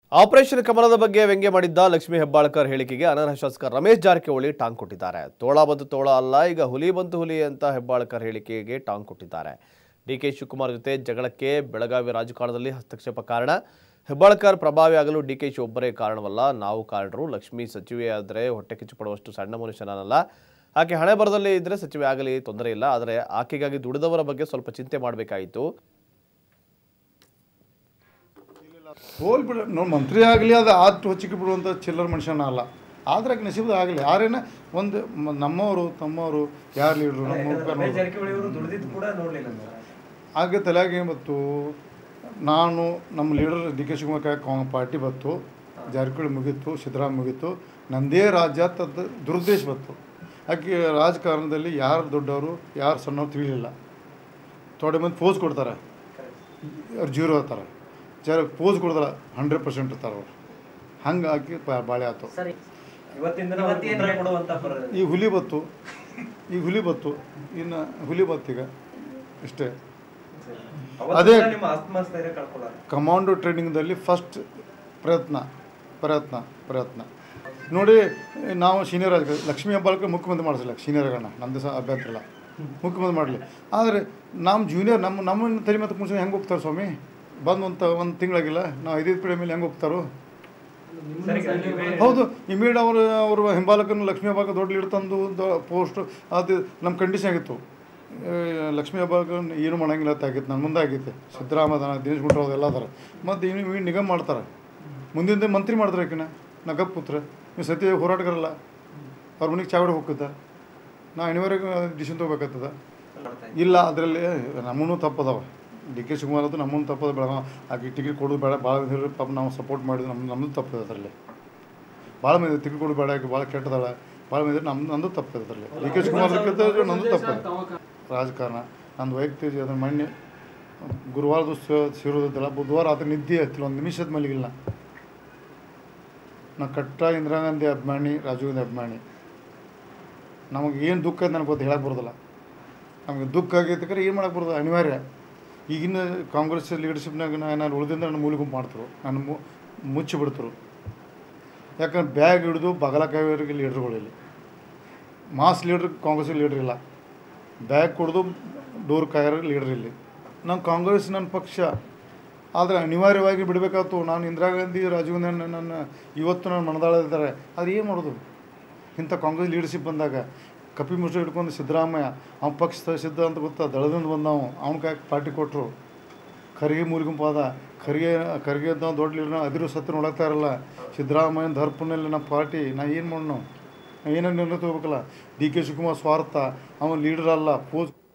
operation ಕಮಲದ ಬಗ್ಗೆ ವ್ಯಂಗ್ಯ ಮಾಡಿದ್ದ ಲಕ್ಷ್ಮೀ ಹೆಬ್ಬಾಳ್ಕರ್ ಹೇಳಿಕೆಗೆ ಅನರ್ಹ ಶಾಸಕ ರಮೇಶ್ ಜಾರಕಿಹೊಳಿ ಟಾಂಗ್ ಕೊಟ್ಟಿದ್ದಾರೆ ತೋಳ ಬಂತು ತೋಳ ಅಲ್ಲ ಈಗ ಹುಲಿ ಬಂತು ಹುಲಿ ಅಂತ ಹೆಬ್ಬಾಳ್ಕರ್ ಹೇಳಿಕೆಗೆ ಟಾಂಗ್ ಕೊಟ್ಟಿದ್ದಾರೆ ಡಿ ಕೆ ಶಿವಕುಮಾರ್ ಜೊತೆ ಜಗಳಕ್ಕೆ ಬೆಳಗಾವಿ ರಾಜಕಾರಣದಲ್ಲಿ ಹಸ್ತಕ್ಷೇಪ ಕಾರಣ ಹೆಬ್ಬಾಳ್ಕರ್ ಪ್ರಭಾವಿ ಆಗಲು ಡಿ ಕೆ ಶಿ ಒಬ್ಬರೇ ಕಾರಣವಲ್ಲ ನಾವು ಕಾರಣರು ಲಕ್ಷ್ಮಿ ಸಚಿವೆಯಾದರೆ ಹೊಟ್ಟೆ ಕಿಚ್ಚು ಪಡುವಷ್ಟು ಸಣ್ಣ ಮನುಷ್ಯನಲ್ಲ ಆಕೆ ಹಣೆ ಬರದಲ್ಲಿ ಇದ್ದರೆ ಸಚಿವೆ ಆಗಲಿ ತೊಂದರೆ ಇಲ್ಲ ಆದರೆ ಆಕೆಗಾಗಿ ದುಡಿದವರ ಬಗ್ಗೆ ಸ್ವಲ್ಪ ಚಿಂತೆ ಮಾಡಬೇಕಾಯಿತು ಹೋಲ್ ಬಿಡ ನೋಡಿ ಮಂತ್ರಿ ಆಗಲಿ ಅದು ಆತು ಹೊಚ್ಚಿಕೆ ಬಿಡುವಂಥ ಚಿಲ್ಲರ್ ಮನುಷ್ಯನ ಅಲ್ಲ ಆದ್ರೆ ಆಕೆ ನಸೀಬದ ಆಗಲಿ ಆರೇನ ಒಂದು ಮ- ನಮ್ಮವರು ತಮ್ಮವರು ಯಾರು ಲೀಡ್ರು ನಮ್ಮ ಮುಖ ರಮೇಶ್ ಜಾರಕಿಹೊಳಿ ಅವರು ದುಡಿದಿದ್ದು ಕೂಡ ನೋಡ್ಲಿಲ್ಲ ಅಂದ್ರೆ ಆಗ ತಲೆಯಾಗ ಏನು ಬತ್ತು ನಾನು ನಮ್ಮ ಲೀಡರ್ ಡಿ ಕೆ ಶಿವಕುಮಾರ್ ಕಾಂಗ್ ಪಾರ್ಟಿ ಬತ್ತು ಜಾರಕಿಹೊಳಿ ಮುಗೀತು ಸಿದ್ದರಾಮ ಮುಗೀತು ನಂದೇ ರಾಜ್ಯ ತದ್ದು ದುರುದ್ದೇಶ ಬತ್ತು ಆಕೆ ರಾಜಕಾರಣದಲ್ಲಿ ಯಾರು ದೊಡ್ಡವರು ಯಾರು ಸಣ್ಣವ್ರು ತಿಳಿಲಿಲ್ಲ ಥೋಡೆ ಮಂದಿ ಪೋಸ್ ಕೊಡ್ತಾರೆ ಅವ್ರು ಜೀರೋ ಇರ್ತಾರೆ ಜರ ಪೋಸ್ ಕೊಡ್ತಾರೆ ಹಂಡ್ರೆಡ್ ಪರ್ಸೆಂಟ್ ಇರ್ತಾರೆ ಅವ್ರು ಹಂಗೆ ಆಕಿ ಪ- ಬಾಳೆ ಆಯ್ತು ಸರಿ ಇವತ್ತಿಂದ ನಾವು ಉತ್ತರ ಕೊಡುವಂತ ಪರ ಈ ಹುಲಿ ಬತ್ತು ಈ ಹುಲಿ ಬತ್ತು ಇನ್ನು ಹುಲಿ ಬತ್ತೀಗ ಇಷ್ಟೇ ಅವತ್ತು ಅದೇ- ಕೂಡ ನಿಮ್ಮ ಆತ್ಮಸ್ಥೈರ್ಯ ಕಳ್ಕೊಳ್ಳಾರ ಕಮಾಂಡೋ ಟ್ರೈನಿಂಗ್ದಲ್ಲಿ ಫಸ್ಟ್ ಪ್ರಯತ್ನ ಪ್ರಯತ್ನ ಪ್ರಯತ್ನ ನೋಡಿ ನಾವು ಸೀನಿಯರ್ ರಾಜ ಲಕ್ಷ್ಮೀ ಹೆಬ್ಬಾಳ್ಕರ್ ಮುಖ್ಯಮಂತ್ರಿ ಮಾಡಿಸಲ್ಲ ಸೀನಿಯರ್ಗಳನ್ನ ನಮ್ಮದು ಸಹ ಅಭ್ಯಂತರ ಇಲ್ಲ ಮುಖ್ಯಮಂತ್ರಿ ಮಾಡಲಿ ಆದರೆ ನಮ್ಮ ಜೂನಿಯರ್ ನಮ್ಮ ನಮ್ಮ ತಲೆ ಮತ್ತೆ ಮುಂಚೆ ಹೆಂಗೆ ಹೋಗ್ತಾರೆ ಸ್ವಾಮಿ ಬಂದು ಒಂದು ಒಂದು ತಿಂಗಳಾಗಿಲ್ಲ ನಾವು ಐದೈದು ಪೀಳಿಗೆ ಮೇಲೆ ಹೆಂಗೆ ಹೋಗ್ತಾರೋ ಸರಿ ನೀವೇ ಹೌದು ಇಮಿಡಿಯೇಟ್ ಅವರು ಅವರು ಹಿಂಬಾಲಕನ ಲಕ್ಷ್ಮೀ ಹೆಬ್ಬಾಳ್ಕರ್ ದೊಡ್ಡ ಲೀಡ್ ತಂದು ಪೋಸ್ಟ್ ಅದು ನಮ್ಮ ಕಂಡೀಷನ್ ಆಗಿತ್ತು ಏ, ಲಕ್ಷ್ಮೀ ಹೆಬ್ಬಾಳ್ಕರ್ ಏನು ಮಾಡಂಗಿಲ್ಲ ಅಂತ ಆಗಿತ್ತು ನನ್ನ ಮುಂದೆ ಆಗೈತೆ ಸಿದ್ದರಾಮಯ್ಯ ದಿನೇಶ್ ಗುಂಡೂರಾವ್ ಎಲ್ಲ ಅದಾರ ಮತ್ತು ಇನ್ನು ಇನ್ನು ನಿಗಮ ಮಾಡ್ತಾರೆ ಮುಂದಿನ ಮಂತ್ರಿ ಮಾಡ್ತಾರೆ ಆಕಿನ ನಾ ಗಪ್ ಪುತ್ರ ನೀವು ಸತ್ಯ ಹೋರಾಟಗಾರಲ್ಲ ಅವ್ರ ಮನೆಗೆ ಚಾವಡಿ ಹೋಗ್ತದ ನಾ ಇಣಿವರೆಗೂ ಡಿಸಿಷನ್ ತೊಗೋಬೇಕಾಗ್ತದ ಮಾಡ್ತಾ ಇಲ್ಲ ಅದರಲ್ಲಿ ನಮ್ಮನ್ನು ತಪ್ಪದವ ಡಿ ಕೆ ಶಿವಕುಮಾರ್ ಅದು ನಮ್ಮನ್ನು ತಪ್ಪದ ಬೆಳಗಾವ ಆಕೆ ಟಿಕೆಟ್ ಕೊಡೋದು ಬೇಡ ಭಾಳ ಮಂದಿ ಪಾಪ ನಾವು ಸಪೋರ್ಟ್ ಮಾಡಿದ್ವಿ ನಮ್ಮ ನಮ್ಮದು ತಪ್ಪದ ಅದರಲ್ಲಿ ಭಾಳ ಮಂದಿ ಟಿಕೆಟ್ ಕೊಡೋದು ಬೇಡ ಆಕೆ ಭಾಳ ಕೆಟ್ಟದಾಳ ಭಾಳ ಮಂದಿ ನಮ್ಮ ನಂದು ತಪ್ಪದ ಅದರಲ್ಲಿ ಡಿ ಕೆ ಶಿವಕುಮಾರ್ ಅದಕ್ಕಿಂತ ನಂದು ತಪ್ಪದ ರಾಜಕಾರಣ ನಂದು ವೈಯಕ್ತಿಕ ಅದನ್ನ ಮೊನ್ನೆ ಗುರುವಾರದ ಸೇರೋದಿಲ್ಲ ಬುಧವಾರ ಆತ ನಿದ್ದೆ ಹತ್ತಿಲ್ಲ ಒಂದು ನಿಮಿಷದ ಮಲಗಿಲ್ಲ ನಾ ಕಟ್ಟ ಇಂದಿರಾ ಗಾಂಧಿ ಅಭಿಮಾನಿ ರಾಜೀವ್ ಗಾಂಧಿ ಅಭಿಮಾನಿ ನಮಗೆ ಏನು ದುಃಖ ಐತೆ ನನಗೆ ಗೊತ್ತು ಹೇಳಕ್ಕೆ ಬರೋದಿಲ್ಲ ನಮಗೆ ದುಃಖ ಆಗೈತೆ ಏನು ಮಾಡಕ್ಕೆ ಬರೋದು ಅನಿವಾರ್ಯ ಈಗಿನ ಕಾಂಗ್ರೆಸ್ ಲೀಡರ್ಶಿಪ್ನಾಗ ನಾನು ಉಳಿದಿಂದ ನನ್ನ ಮೂಲಿ ಗುಂಪು ಮಾಡ್ತರು ನನ್ನ ಮು ಮುಚ್ಚಿ ಬಿಡ್ತರು ಯಾಕಂದ್ರೆ ಬ್ಯಾಗ್ ಹಿಡಿದು ಬಗಲಕಾಯಿವರೆಗೆ ಲೀಡ್ರ್ಗಳಿಲ್ಲ ಮಾಸ್ ಲೀಡ್ರ್ ಕಾಂಗ್ರೆಸ್ ಲೀಡ್ರ್ ಇಲ್ಲ ಬ್ಯಾಗ್ ಕುಡಿದು ಡೋರ್ ಕಾಯೋರು ಲೀಡ್ರ್ ಇಲ್ಲಿ ನಾನು ಕಾಂಗ್ರೆಸ್ ನನ್ನ ಪಕ್ಷ ಆದರೆ ಅನಿವಾರ್ಯವಾಗಿ ಬಿಡಬೇಕಾಯ್ತು ನಾನು ಇಂದಿರಾ ಗಾಂಧಿ ರಾಜೀವ್ ಗಾಂಧಿ ನನ್ನ- ನನ್ನ ಇವತ್ತು ನನ್ನ ಮನದಾಳದಿದ್ದಾರೆ ಆದರೆ ಏನು ಮಾಡೋದು ಇಂಥ ಕಾಂಗ್ರೆಸ್ ಲೀಡರ್ಶಿಪ್ ಬಂದಾಗ ಕಪಿ ಮುಷ್ಟಿ ಹಿಡ್ಕೊಂಡು ಸಿದ್ದರಾಮಯ್ಯ ಅವ್ನ ಪಕ್ಷ ಸಿದ್ಧ ಅಂತ ಗೊತ್ತಾ ದಳದಿಂದ ಬಂದವು ಅವ್ನ ಕಾಯಕ್ಕೆ ಪಾರ್ಟಿ ಕೊಟ್ಟರು ಖರ್ಗೆ ಮೂಲಿಗುಂಪು ಅದ ಖರ್ಗೆ ಖರ್ಗೆ ಅಂತ ದೊಡ್ಡ ಲೀಡರ್ ಅದಿರು ಸತ್ತು ನೋಡಕ್ತಾ ಇರಲ್ಲ ಸಿದ್ದರಾಮಯ್ಯನ ದರ್ಪನಲ್ಲಿ ನಮ್ಮ ಪಾರ್ಟಿ ನಾ ಏನು ಮಾಡೋಣ ನಾ ಏನೇನು ನಿರ್ಣಯ ತಗೋಬೇಕಲ್ಲ ಡಿ ಕೆ ಶಿವಕುಮಾರ್ ಸ್ವಾರ್ಥ ಅವನು ಲೀಡರ್ ಅಲ್ಲ ಪೋಸ್